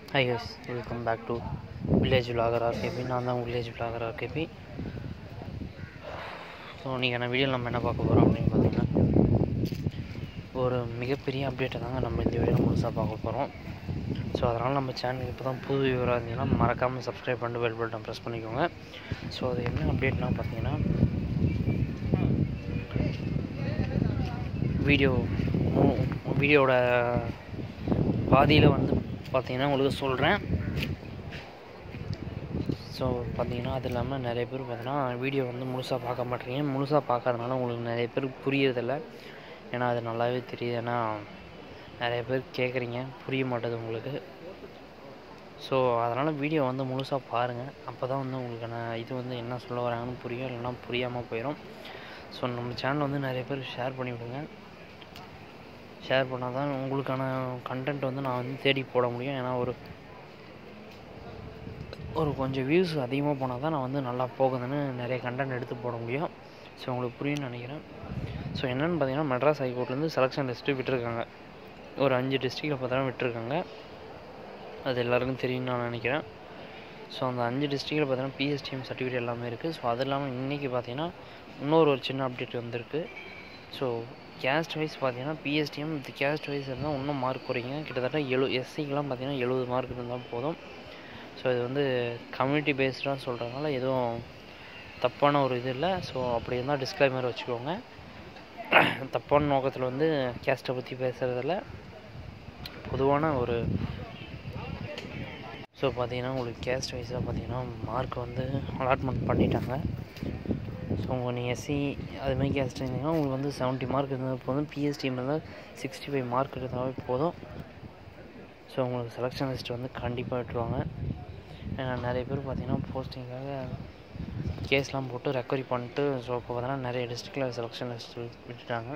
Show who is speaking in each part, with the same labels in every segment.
Speaker 1: high guys welcome back to village villager RKP நான் தான் village villager RKP so நீங்கள் என்ன வீடியோவில் நம்ம என்ன பார்க்க போகிறோம் அப்படின்னு பார்த்தீங்கன்னா ஒரு மிகப்பெரிய அப்டேட்டை தாங்க நம்ம இந்த வீடியோ முழுசாக பார்க்க போகிறோம் ஸோ அதனால் நம்ம சேனலுக்கு இப்போ தான் புது வியூவராக இருந்தீங்கன்னா மறக்காமல் சப்ஸ்கிரைப் பண்ணிட்டு பெல் பட்டன் ப்ரெஸ் பண்ணிக்கோங்க ஸோ அது என்ன அப்டேட்னா பார்த்தீங்கன்னா வீடியோ வீடியோட பாதியில் வந்து பார்த்தீங்கன்னா உங்களுக்கு சொல்கிறேன் ஸோ பார்த்தீங்கன்னா அது இல்லாமல் நிறைய பேர் பார்த்தீங்கன்னா வீடியோ வந்து முழுசாக பார்க்க மாட்டேறீங்க முழுசாக பார்க்கறதுனால உங்களுக்கு நிறைய பேருக்கு புரியறதில்ல ஏன்னா அது நல்லாவே தெரியுது ஏன்னா நிறைய பேர் கேட்குறீங்க புரிய மாட்டேது உங்களுக்கு ஸோ அதனால் வீடியோ வந்து முழுசாக பாருங்கள் அப்போ தான் வந்து உங்களுக்கான இது வந்து என்ன சொல்ல வராங்கன்னு புரியும் இல்லைன்னா புரியாமல் போயிடும் ஸோ நம்ம சேனல் வந்து நிறைய பேர் ஷேர் பண்ணி விடுங்க ஷேர் பண்ணால் தான் உங்களுக்கான கண்டென்ட் வந்து நான் வந்து தேடி போட முடியும் ஏன்னா ஒரு ஒரு கொஞ்சம் வியூஸ் அதிகமாக போனால் தான் நான் வந்து நல்லா போகுதுன்னு நிறைய கண்டென்ட் எடுத்து போட முடியும் ஸோ உங்களுக்கு புரியும்னு நினைக்கிறேன் ஸோ என்னென்னு பார்த்தீங்கன்னா மெட்ராஸ் ஹைகோர்ட்லேருந்து செலெக்ஷன் லிஸ்ட்டு விட்டுருக்காங்க ஒரு அஞ்சு டிஸ்ட்ரிக்டில் பார்த்தா விட்டுருக்காங்க அது எல்லாருக்கும் தெரியும்னு நான் நினைக்கிறேன் ஸோ அந்த அஞ்சு டிஸ்ட்ரிக்டில் பார்த்தீங்கன்னா பிஎஸ்டிஎம் சர்டிஃபிகேட் எல்லாமே இருக்குது ஸோ அது இல்லாமல் இன்றைக்கி பார்த்தீங்கன்னா இன்னொரு ஒரு சின்ன அப்டேட் வந்திருக்கு ஸோ கேஸ்ட் வைஸ் பார்த்தீங்கன்னா பிஎஸ்டிஎம் வித் கேஸ்ட் வைஸ் இருந்தால் இன்னும் மார்க் குறைங்க கிட்டத்தட்ட எழு எஸ்சிக்கெலாம் பார்த்தீங்கன்னா எழுபது மார்க் இருந்தால் போதும் ஸோ இது வந்து கம்யூனிட்டி பேஸ்டாக சொல்கிறதுனால எதுவும் தப்பான ஒரு இது இல்லை ஸோ அப்படி இருந்தால் டிஸ்க்ளைமர் வச்சுக்கோங்க தப்பான நோக்கத்தில் வந்து கேஸ்ட்டை பற்றி பேசுகிறதில்ல பொதுவான ஒரு ஸோ பார்த்தீங்கன்னா உங்களுக்கு கேஸ்ட் வைஸாக பார்த்தீங்கன்னா மார்க் வந்து அலாட்மெண்ட் பண்ணிட்டாங்க ஸோ உங்கள் நீங்கள் எஸ்சி அதுமாதிரி கேஸ்ட் இருந்தீங்கன்னா உங்களுக்கு வந்து செவன்ட்டி மார்க் இருந்தால் போதும் பிஎஸ்டிஎம் இருந்தால் சிக்ஸ்டி ஃபைவ் மார்க் இருந்தாவே போதும் ஸோ உங்களுக்கு செலெக்ஷன் லிஸ்ட் வந்து கண்டிப்பாக விட்டுருவாங்க ஏன்னா நிறைய பேர் பார்த்தீங்கன்னா போஸ்டிங்காக கேஸ்லாம் போட்டு ரெக்கவரி பண்ணிட்டு ஸோ இப்போ பார்த்தீங்கன்னா நிறைய டிஸ்ட்ரிக்டில் செலெக்ஷன் லிஸ்ட் விட்டுட்டாங்க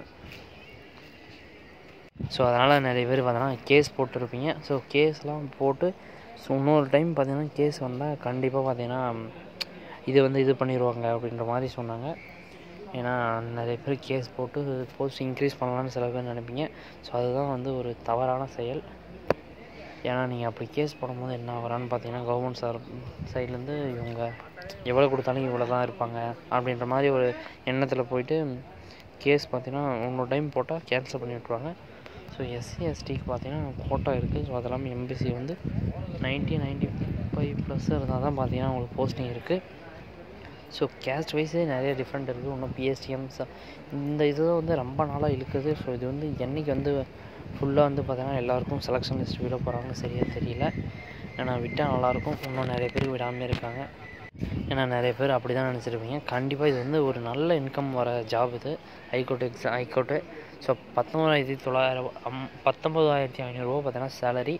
Speaker 1: ஸோ அதனால் நிறைய பேர் பார்த்தீங்கன்னா கேஸ் போட்டிருப்பீங்க ஸோ கேஸ்லாம் போட்டு ஸோ இன்னொரு டைம் பார்த்தீங்கன்னா கேஸ் வந்தால் கண்டிப்பாக பார்த்தீங்கன்னா இது வந்து இது பண்ணிடுவாங்க அப்படின்ற மாதிரி சொன்னாங்க ஏன்னா நிறைய பேர் கேஸ் போட்டு போஸ்ட் இன்க்ரீஸ் பண்ணலான்னு சில பேர் நினைப்பீங்க ஸோ அதுதான் வந்து ஒரு தவறான செயல் ஏன்னா நீங்கள் அப்படி கேஸ் போடும்போது என்ன ஆகிறான்னு பார்த்தீங்கன்னா கவர்மெண்ட் சார் சைட்லேருந்து இவங்க எவ்வளோ கொடுத்தாலும் இவ்வளோ தான் இருப்பாங்க அப்படின்ற மாதிரி ஒரு எண்ணத்தில் போயிட்டு கேஸ் பார்த்தீங்கன்னா இன்னொரு டைம் போட்டால் கேன்சல் பண்ணி விட்ருவாங்க ஸோ எஸ்சி எஸ்டிக்கு பார்த்தீங்கன்னா கோட்டா இருக்குது ஸோ அதெல்லாமே எம்பிசி வந்து நைன்ட்டி நைன்ட்டி ஃபைவ் ப்ளஸ் இருந்தால் தான் பார்த்தீங்கன்னா உங்களுக்கு போஸ்டிங் இருக்குது ஸோ கேஸ்ட் வைஸே நிறைய டிஃப்ரெண்ட் இருக்குது இன்னும் பிஎஸ்டிஎம்ஸ் இந்த இது வந்து ரொம்ப நாளாக இழுக்குது ஸோ இது வந்து என்றைக்கு வந்து ஃபுல்லாக வந்து பார்த்தீங்கன்னா எல்லாருக்கும் செலெக்ஷன் லிஸ்ட் விட போகிறாங்கன்னு சரியாக தெரியல ஏன்னா விட்டால் நல்லாயிருக்கும் இன்னும் நிறைய பேர் விடாமல் இருக்காங்க ஏன்னா நிறைய பேர் அப்படி தான் நினச்சிருப்பீங்க கண்டிப்பாக இது வந்து ஒரு நல்ல இன்கம் வர ஜாப் இது ஹைகோர்ட் எக்ஸாம் ஹைகோர்ட்டு ஸோ பத்தொம்பதாயிரத்தி தொள்ளாயிரம் அம் பத்தொம்பதாயிரத்தி ஐநூறுரூவா பார்த்தீங்கன்னா சேலரி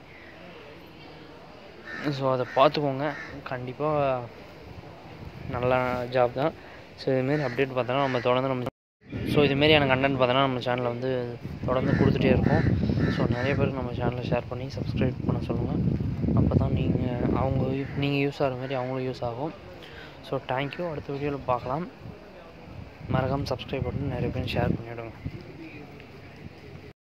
Speaker 1: ஸோ அதை பார்த்துக்கோங்க கண்டிப்பாக நல்ல ஜாப் தான் ஸோ இதுமாரி அப்டேட் பார்த்தோன்னா நம்ம தொடர்ந்து நம்ம ஸோ இதுமாரியான கண்டென்ட் பார்த்தோன்னா நம்ம சேனலில் வந்து தொடர்ந்து கொடுத்துட்டே இருக்கோம் ஸோ நிறைய பேருக்கு நம்ம சேனலை ஷேர் பண்ணி சப்ஸ்கிரைப் பண்ண சொல்லுங்கள் அப்போ தான் நீங்கள் அவங்க நீங்கள் யூஸ் ஆகிற மாதிரி அவங்களும் யூஸ் ஆகும் ஸோ தேங்க்யூ அடுத்த வீடியோவில் பார்க்கலாம் மறக்காமல் சப்ஸ்கிரைப் பண்ணி நிறைய பேர் ஷேர் பண்ணிவிடுங்க